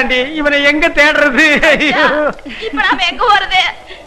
போயிட்டாண்டி இவனை எங்க தேடுறது ஐயோ. இப்ப நாம எங்க போறது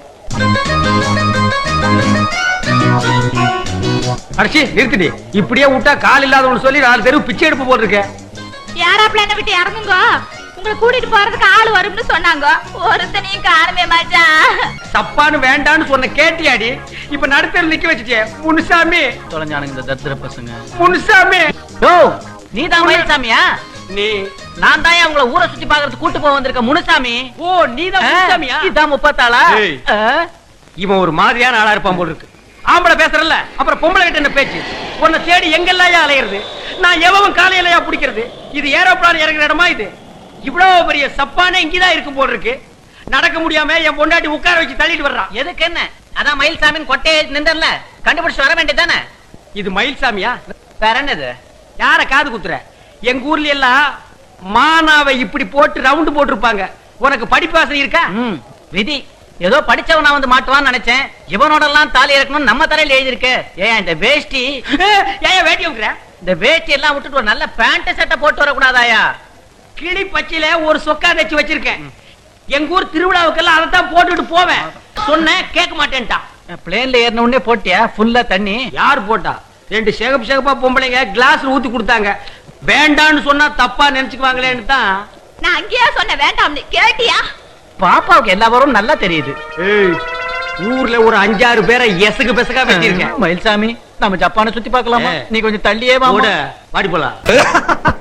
அடிச்சி நிறுத்திடி இப்படியே விட்டா கால் இல்லாதவனு சொல்லி நாலு தெருவு பிச்சை எடுப்பு போட்டிருக்கேன் யாராப்ல என்ன விட்டு இறங்குங்க உங்களை கூட்டிட்டு போறதுக்கு ஆள் வரும்னு சொன்னாங்க ஒருத்தனையும் காணுமே மச்சான் தப்பான்னு வேண்டான்னு சொன்ன கேட்டியாடி இப்ப நடுத்தர் நிக்க வச்சுட்டே முனுசாமி தொலைஞ்சானுங்க இந்த தத்திர பசங்க முனுசாமி ஓ நீ தான் மயில்சாமியா நீ நான் தான் உங்களை ஊரை சுத்தி பாக்குறது கூட்டு போக வந்திருக்க முனுசாமி ஓ நீதான் முனுசாமியா இதான் முப்பத்தாளா ஏய். ஆ? இவன் ஒரு மாதிரியான ஆளா இருப்பான் போல இருக்கு ஆம்பளை பேசுறல்ல அப்புறம் பொம்பளை கிட்ட என்ன பேச்சு உன்னை தேடி எங்கெல்லாம் அலையிறது நான் எவன் காலையிலயா பிடிக்கிறது இது ஏரோப்ளான் இறங்குற இடமா இது இவ்வளவு பெரிய சப்பானே இங்கதான் இருக்கும் போல இருக்கு நடக்க முடியாம என் பொண்டாட்டி உட்கார வச்சு தள்ளிட்டு வர்றான் எதுக்கு என்ன அதான் மயில்சாமின்னு கொட்டையை நின்றல கண்டுபிடிச்சு வர வேண்டியதானே இது மயில்சாமியா வேற என்னது யார காது குத்துற எங்க ஊர்ல எல்லாம் மானாவை இப்படி போட்டு ரவுண்டு போட்டிருப்பாங்க உனக்கு படிப்பாசனை இருக்கா ம், விதி ஏதோ படிச்சவனா வந்து மாட்டுவான்னு நினைச்சேன் இவனோட எல்லாம் தாலி இறக்கணும் நம்ம தலையில எழுதிருக்கு ஏன் இந்த வேஷ்டி ஏன் வேட்டி வைக்கிற இந்த வேஷ்டி எல்லாம் விட்டுட்டு ஒரு நல்ல பேண்ட் சட்டை போட்டு வரக்கூடாதாயா கிளி பச்சையில ஒரு சொக்கா தச்சு வச்சிருக்கேன் எங்க ஊர் திருவிழாவுக்கெல்லாம் அதைத்தான் போட்டுட்டு போவேன் சொன்னேன் கேட்க மாட்டேன்ட்டான் பிளேன்ல ஏறின உடனே போட்டியா ஃபுல்லா தண்ணி யார் போட்டா ரெண்டு சிகப்பு சிகப்பா பொம்பளைங்க கிளாஸ் ஊத்தி கொடுத்தாங்க வேண்டான்னு சொன்னா தப்பா நினைச்சுக்குவாங்களேன்னு தான் நான் அங்கேயா சொன்ன வேண்டாம்னு கேட்டியா பாப்பாவுக்கு எல்லா வரும் நல்லா தெரியுது ஏய், ஊர்ல ஒரு அஞ்சாறு பேரை எசகு பெசகா வச்சிருக்கேன் மயில்சாமி நம்ம ஜப்பானை சுத்தி பார்க்கலாமா ஏ. நீ கொஞ்சம் தள்ளியே வா கூட வாடி போலாம்